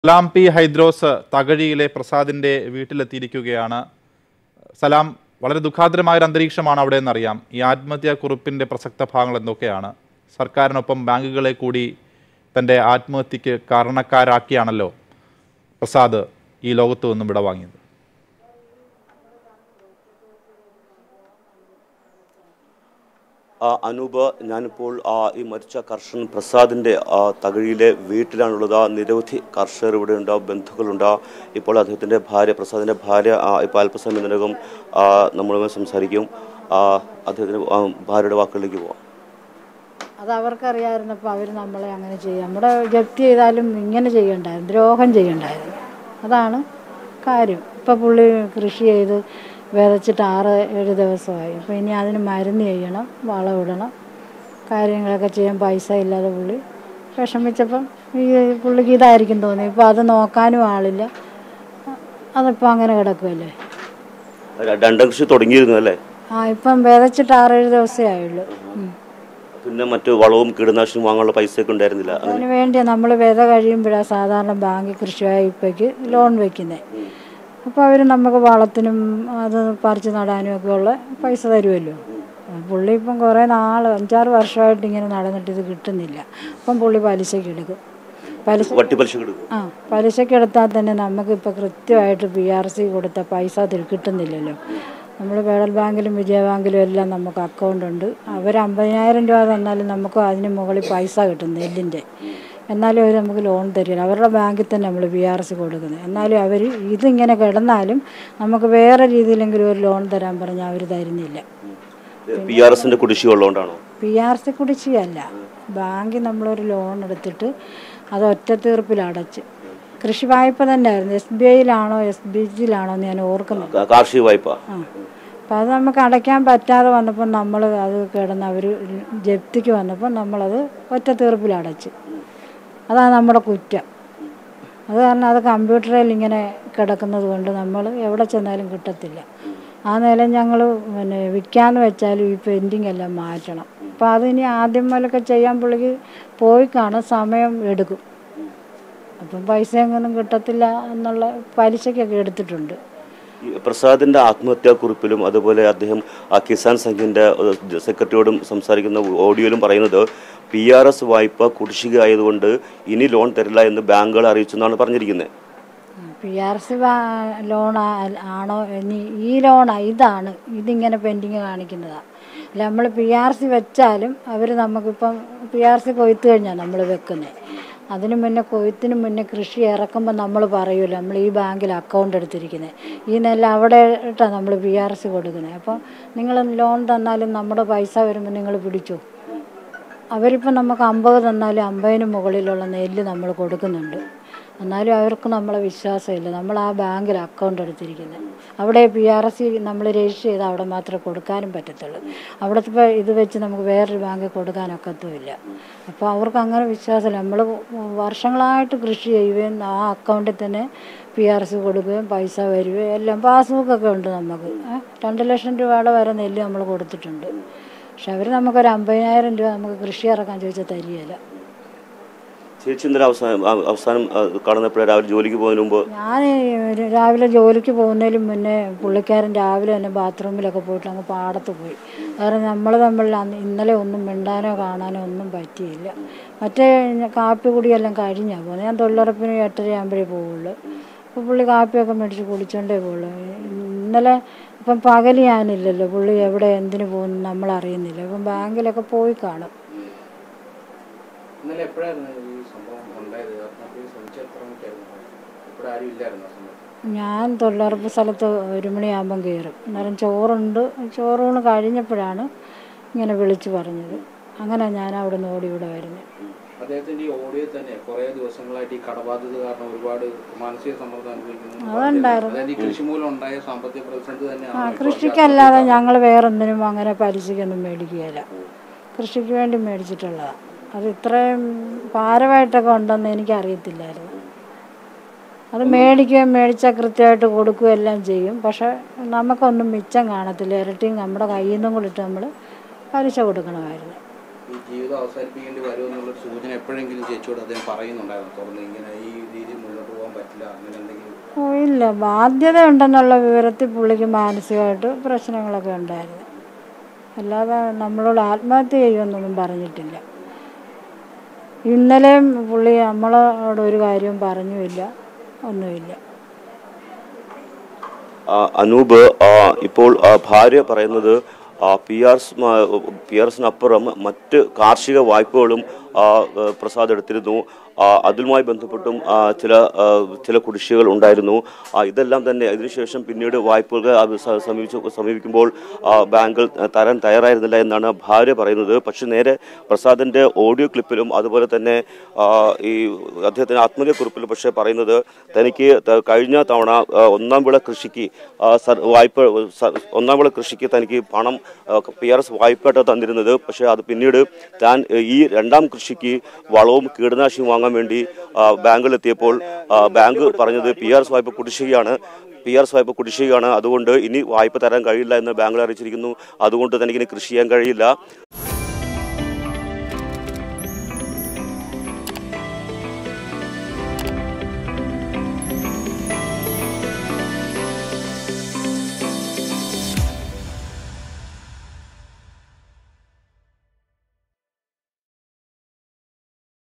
സലാം P Hydros തകഴിയിലെ പ്രസാദിന്റെ വീട്ടിലെത്തിയിരിക്കുകയാണ് സലാം വളരെ ദുഃഖാതരമായ ഒരു അന്തരീക്ഷമാണ് അവിടെ എന്നറിയാം ഈ ആത്മഹത്യാ കുറിപ്പിന്റെ പ്രസക്ത ഭാഗങ്ങൾ എന്തൊക്കെയാണ് സർക്കാരിനൊപ്പം ബാങ്കുകളെ കൂടി തൻ്റെ ആത്മഹത്യക്ക് കാരണക്കാരാക്കിയാണല്ലോ പ്രസാദ് ഈ ലോകത്തു നിന്നും വിടവാങ്ങിയത് ആ, അനൂപ് ഞാനിപ്പോൾ ആ, ഈ മരിച്ച കർഷകൻ പ്രസാദിൻ്റെ ആ, തകഴിയിലെ വീട്ടിലാണുള്ളത് ആ, നിരവധി കർഷകർ ഇവിടെ ഉണ്ട് ബന്ധുക്കളുണ്ട് ഇപ്പോൾ അദ്ദേഹത്തിൻ്റെ ഭാര്യ പ്രസാദിൻ്റെ ഭാര്യ ആ, ഇപ്പോൾ അല്പസമയം ഇതിനകം ആ, നമ്മളുമായി സംസാരിക്കും ആ, അദ്ദേഹത്തിൻ്റെ ആ, ഭാര്യയുടെ വാക്കുകളിലേക്ക് പോവാം അത് അവർക്കറിയാമായിരുന്നപ്പോൾ അവർ നമ്മളെ അങ്ങനെ ചെയ്യും നമ്മുടെ ജപ്തി ചെയ്താലും ഇങ്ങനെ ചെയ്യണ്ടായിരുന്നു ദ്രോഹം ചെയ്യണ്ടായിരുന്നു അതാണ് കാര്യം ഇപ്പം പുള്ളി കൃഷി ചെയ്ത് വിതച്ചിട്ട് ആറ് ഏഴ് ദിവസമായി അപ്പോൾ ഇനി അതിന് മരുന്ന് ചെയ്യണം വളമിടണം കാര്യങ്ങളൊക്കെ ചെയ്യാൻ പൈസ ഇല്ലാതെ പുള്ളി വിഷമിച്ചപ്പം ഈ പുള്ളിക്ക് ഇതായിരിക്കും തോന്നി ഇപ്പോൾ അത് നോക്കാനും ആളില്ല അതിപ്പോൾ അങ്ങനെ കിടക്കുമല്ലേ ര- രണ്ടാം കൃഷി തുടങ്ങിയിരുന്നു അല്ലേ ആ ഇപ്പം വിതച്ചിട്ട് ആറേഴ് ദിവസമേ ആയുള്ളൂ ഉം. പിന്നെ മറ്റു വളവും കീടനാശിനിയും വാങ്ങാനുള്ള പൈസയൊക്കെ ഉണ്ടായിരുന്നില്ല അങ്ങനെ അതിന് വേണ്ടി നമ്മൾ വിത കഴിയുമ്പോഴാണ് സാധാരണ ബാങ്ക് കൃഷി വായ്പയ്ക്ക് ലോൺ വെക്കുന്നത് അപ്പോൾ അവർ നമുക്ക് വളത്തിനും അത് പറിച്ച് നടാനും ഒക്കെ ഉള്ള പൈസ തരുമല്ലോ പുള്ളി ഇപ്പം കുറേ നാൾ അഞ്ചാറ് വർഷമായിട്ട് ഇങ്ങനെ നടന്നിട്ട് ഇത് കിട്ടുന്നില്ല അപ്പം പുള്ളി പലിശയ്ക്ക് എടുക്കും പലിശ വട്ടി പലിശ കൊടുക്കും ആ പലിശയ്ക്ക് എടുത്താൽ തന്നെ നമുക്കിപ്പോൾ കൃത്യമായിട്ട് പി ആർ സി കൊടുത്ത പൈസ അതിൽ കിട്ടുന്നില്ലല്ലോ നമ്മൾ ഫെഡറൽ ബാങ്കിലും വിജയ ബാങ്കിലും എല്ലാം നമുക്ക് അക്കൗണ്ട് ഉണ്ട് അവർ അമ്പതിനായിരം രൂപ തന്നാലും നമുക്ക് അതിന് മുകളിൽ പൈസ കിട്ടും നെല്ലിൻ്റെ എന്നാലും അവർ നമുക്ക് ലോൺ തരില്ല അവരുടെ ബാങ്കിൽ തന്നെ നമ്മൾ പി ആർ സി കൊടുക്കുന്നത് എന്നാലും അവർ ഇതിങ്ങനെ കിടന്നാലും നമുക്ക് വേറെ രീതിയിലെങ്കിലും ഒരു ലോൺ തരാൻ പറഞ്ഞാൽ അവർ തരുന്നില്ല പി ആർ എസിൻ്റെ കുടിശ്ശിക ഉള്ളതുകൊണ്ടാണോ പി ആർ സി കുടിശ്ശികയല്ല ബാങ്കിൽ നമ്മളൊരു ലോൺ എടുത്തിട്ട് അത് ഒറ്റ തീർപ്പിൽ അടച്ച് കൃഷി വായ്പ തന്നെയായിരുന്നു എസ് ബി ഐയിലാണോ എസ് ബി ജിയിലാണോ എന്ന് ഞാൻ ഓർക്കുന്നില്ല കാ- കാർഷിക വായ്പ ആ അപ്പം അത് നമുക്ക് അടയ്ക്കാൻ പറ്റാതെ വന്നപ്പോൾ നമ്മൾ അത് കിടന്ന് അവർ ജപ്തിക്ക് വന്നപ്പോൾ നമ്മളത് ഒറ്റ തീർപ്പിൽ അടച്ച് അതാണ് നമ്മുടെ കുറ്റം അത് കാരണം അത് കമ്പ്യൂട്ടറിൽ ഇങ്ങനെ കിടക്കുന്നത് കൊണ്ട് നമ്മൾ എവിടെ ചെന്നാലും കിട്ടത്തില്ല ആ നിലം ഞങ്ങൾ പിന്നെ വിൽക്കാന്ന് വെച്ചാലും ഈ പെൻഡിങ് എല്ലാം മാറ്റണം അപ്പോൾ അതിനി ആദ്യം മുതലൊക്കെ ചെയ്യാൻ പുള്ളിക്ക് പോയി കാണും സമയം എടുക്കും അപ്പം പൈസ എങ്ങനെയും കിട്ടത്തില്ല എന്നുള്ള പലിശക്കൊക്കെ എടുത്തിട്ടുണ്ട് ഈ പ്രസാദിന്റെ ആത്മഹത്യാക്കുറിപ്പിലും അതുപോലെ അദ്ദേഹം ആ കിസാൻ സംഘിന്റെ ഏഹ്, സെക്രട്ടറിയോടും സംസാരിക്കുന്ന ഓഡിയോയിലും പറയുന്നത് പി ആർ എസ് വായ്പ കുടിശ്ശിക ആയതുകൊണ്ട് ഇനി ലോൺ തരില്ല എന്ന് ബാങ്കുകൾ അറിയിച്ചു എന്നാണ് പറഞ്ഞിരിക്കുന്നത് പി ആർ സി ലോൺ ആണോ ഇനി ഈ ലോണാ ഇതാണ് ഇതിങ്ങനെ പെൻഡിങ് കാണിക്കുന്നതാണ് അല്ല നമ്മൾ പി ആർ സി വെച്ചാലും അവർ നമുക്കിപ്പം പി ആർ സി കൊയ്ത്ത് കഴിഞ്ഞാൽ നമ്മൾ വെക്കുന്നത് അതിന് മുന്നേ കൊയ്ത്തിന് മുന്നേ കൃഷി ഇറക്കുമ്പോൾ നമ്മൾ പറയുമല്ലോ നമ്മൾ ഈ ബാങ്കിൽ അക്കൗണ്ട് എടുത്തിരിക്കുന്നത് ഈ നെല്ല് അവിടെ ഇട്ടാണ് നമ്മൾ പി ആർ സി കൊടുക്കുന്നത് അപ്പോൾ നിങ്ങൾ ലോൺ തന്നാലും നമ്മുടെ പൈസ വരുമ്പോൾ നിങ്ങൾ പിടിച്ചോ അവരിപ്പോൾ നമുക്ക് അമ്പത് തന്നാലും അമ്പതിന് മുകളിലുള്ള നെല്ല് നമ്മൾ കൊടുക്കുന്നുണ്ട് എന്നാലും അവർക്ക് നമ്മളെ വിശ്വാസമില്ല നമ്മൾ ആ ബാങ്കിൽ അക്കൗണ്ട് എടുത്തിരിക്കുന്നത് അവിടെ പി ആർ എസ് സി നമ്മൾ രജിസ്റ്റർ ചെയ്ത് അവിടെ മാത്രമേ കൊടുക്കാനും പറ്റത്തുള്ളൂ അവിടുത്തെ ഇപ്പോൾ ഇത് വെച്ച് നമുക്ക് വേറൊരു ബാങ്കിൽ കൊടുക്കാനൊക്കത്തുമില്ല അപ്പോൾ അവർക്ക് അങ്ങനെ വിശ്വാസമില്ല നമ്മൾ വർഷങ്ങളായിട്ട് കൃഷി ചെയ്യുകയും ആ അക്കൗണ്ടിൽ തന്നെ പി ആർ സി കൊടുക്കുകയും പൈസ വരികയും എല്ലാം പാസ്ബുക്കൊക്കെ ഉണ്ട് നമുക്ക് ഏ, രണ്ട് ലക്ഷം രൂപയുടെ വരെ നെല്ല് നമ്മൾ കൊടുത്തിട്ടുണ്ട് പക്ഷെ അവർ നമുക്കൊരു അമ്പതിനായിരം രൂപ നമുക്ക് കൃഷി ഇറക്കാൻ ചോദിച്ചാൽ തരികയില്ല ചേച്ചി ഇന്നലെ അവസാനം ആ, അവസാനം ആ, കാണുന്നപ്പോഴേ രാവിലെ ജോലിക്ക് പോകുന്നതിന് മുമ്പ് ഞാൻ ഒരു രാവിലെ ജോലിക്ക് പോകുന്നതിന് മുന്നേ പുള്ളിക്കാരൻ രാവിലെ തന്നെ ബാത്റൂമിലൊക്കെ പോയിട്ട് അങ്ങ് പാടത്ത് പോയി കാരണം നമ്മൾ തമ്മിൽ അന്ന് ഇന്നലെ ഒന്നും മിണ്ടാനോ കാണാനോ ഒന്നും പറ്റിയില്ല മറ്റേ കാപ്പി കുടിയെല്ലാം കഴിഞ്ഞാൽ പോകുന്നത് ഞാൻ തൊഴിലുറപ്പിന് എട്ടര ആകുമ്പോഴേ പോവുള്ളൂ അപ്പോൾ പുള്ളി കാപ്പിയൊക്കെ മേടിച്ച് കുടിച്ചോണ്ടേ പോകുള്ളൂ ഇന്നലെ ഇപ്പം പകൽ ഞാനില്ലല്ലോ പുള്ളി എവിടെ എന്തിനു പോകുന്നു നമ്മൾ അറിയുന്നില്ല ഇപ്പം ബാങ്കിലൊക്കെ പോയി കാണും ഇന്നലെ എപ്പോഴായിരുന്നു ഈ സംഭവം ഉണ്ടായത് ആത്മഹത്യ ശ്രമിച്ച എത്ര മണിക്കായിരുന്നു ഇവിടെ ആരും ഇല്ലായിരുന്നു ആ സമയത്ത് ഞാൻ തൊഴിലുറപ്പ് സ്ഥലത്ത് ഒരു മണിയാകുമ്പം കയറും അന്നേരം ചോറുണ്ട് ചോറൂണ് കഴിഞ്ഞപ്പോഴാണ് ഇങ്ങനെ വിളിച്ചു പറഞ്ഞത് അങ്ങനെ ഞാൻ അവിടെ നിന്ന് ഓടി ഇവിടെ വരുന്നത് അദ്ദേഹത്തിന്റെ ഈ ഓഡിയോ തന്നെ കുറെ ദിവസങ്ങളായിട്ട് ഈ കടബാധ്യത കാരണം ഒരുപാട് മാനസിക സമ്മർദ്ദം അനുഭവിക്കുന്നു അതുണ്ടായിരുന്നു. അതായത് ഈ കൃഷി മൂലം ഉണ്ടായ സാമ്പത്തിക പ്രതിസന്ധി ആ തന്നെയാണ് ഇപ്പോൾ കൃഷിക്കല്ലാതെ ഞങ്ങൾ വേറൊന്നിനും അങ്ങനെ പലിശയ്ക്കൊന്നും മേടിക്കുകയില്ല കൃഷിക്ക് വേണ്ടി മേടിച്ചിട്ടുള്ളതാണ് അത് ഇത്രയും ഭാരമായിട്ടൊക്കെ ഉണ്ടെന്ന് എനിക്കറിയത്തില്ലായിരുന്നു അത് മേടിക്കുകയും മേടിച്ചാൽ കൃത്യമായിട്ട് കൊടുക്കുകയും എല്ലാം ചെയ്യും പക്ഷെ നമുക്കൊന്നും മിച്ചം കാണത്തില്ല ഇരട്ടിയും നമ്മുടെ കയ്യിൽ നിന്നും കൂടി ഇട്ട് നമ്മൾ പലിശ കൊടുക്കണമായിരുന്നു ഈ ജീവിതം അവസാനിപ്പിക്കേണ്ടി വരുമെന്നുള്ള സൂചന എപ്പോഴെങ്കിലും ചേച്ചിയോട് അദ്ദേഹം പറയുന്നുണ്ടായിരുന്നു തുറന്ന് ഇങ്ങനെ ഈ രീതിയിൽ മുന്നോട്ട് ഇല്ല ബാധ്യത ഉണ്ടെന്നുള്ള വിവരത്തിൽ പുള്ളിക്ക് മാനസികമായിട്ട് പ്രശ്നങ്ങളൊക്കെ ഉണ്ടായിരുന്നു അല്ലാതെ നമ്മളോട് ആത്മഹത്യ ചെയ്യുമെന്നൊന്നും പറഞ്ഞിട്ടില്ല ഇന്നലെയും പുള്ളി നമ്മളോട് ഒരു കാര്യവും പറഞ്ഞുമില്ല ഒന്നുമില്ല ആ, അനൂപ് ആ, ഇപ്പോൾ ആ, ഭാര്യ പറയുന്നത് പി ആർസ് പി ആർസിനപ്പുറം മറ്റ് കാർഷിക വായ്പകളും ആ, ഏ, പ്രസാദ് എടുത്തിരുന്നു ആ, അതുമായി ബന്ധപ്പെട്ടും ആ, ചില ആ, ചില കുടിശ്ശികൾ ഉണ്ടായിരുന്നു ആ, ഇതെല്ലാം തന്നെ അതിനുശേഷം പിന്നീട് വായ്പകൾ അത് സ- സമീപിച്ചു സമീപിക്കുമ്പോൾ ആ, ബാങ്കുകൾ തരാൻ തയ്യാറായിരുന്നില്ല എന്നാണ് ഭാര്യ പറയുന്നത് പക്ഷെ നേരെ പ്രസാദിന്റെ ഓഡിയോ ക്ലിപ്പിലും അതുപോലെ തന്നെ ആ, ഈ അദ്ദേഹത്തിന്റെ ആത്മഹത്യക്കുറിപ്പിലും പക്ഷേ പറയുന്നത് തനിക്ക് ത- കഴിഞ്ഞ തവണ ആ, ഒന്നാം വിള കൃഷിക്ക് ആ, സർ- വായ്പ സ- ഒന്നാം വിള കൃഷിക്ക് തനിക്ക് പണം പി ആർ എസ് വായ്പയായിട്ട് തന്നിരുന്നത് പക്ഷേ അത് പിന്നീട് താൻ ഏ, ഈ രണ്ടാം കൃഷിക്ക് വളവും കീടനാശിനിയും വാങ്ങാൻ വേണ്ടി ആ, ബാങ്കിലെത്തിയപ്പോൾ ആ, ബാങ്ക് പറഞ്ഞത് പി ആർ എസ് വായ്പ കുടിശ്ശികയാണ് പി ആർ എസ് വായ്പ കുടിശ്ശികയാണ് അതുകൊണ്ട് ഇനി വായ്പ തരാൻ കഴിയില്ല എന്ന് ബാങ്കിൽ അറിയിച്ചിരിക്കുന്നു അതുകൊണ്ട് തനിക്ക് ഇനി കൃഷി ചെയ്യാൻ കഴിയില്ല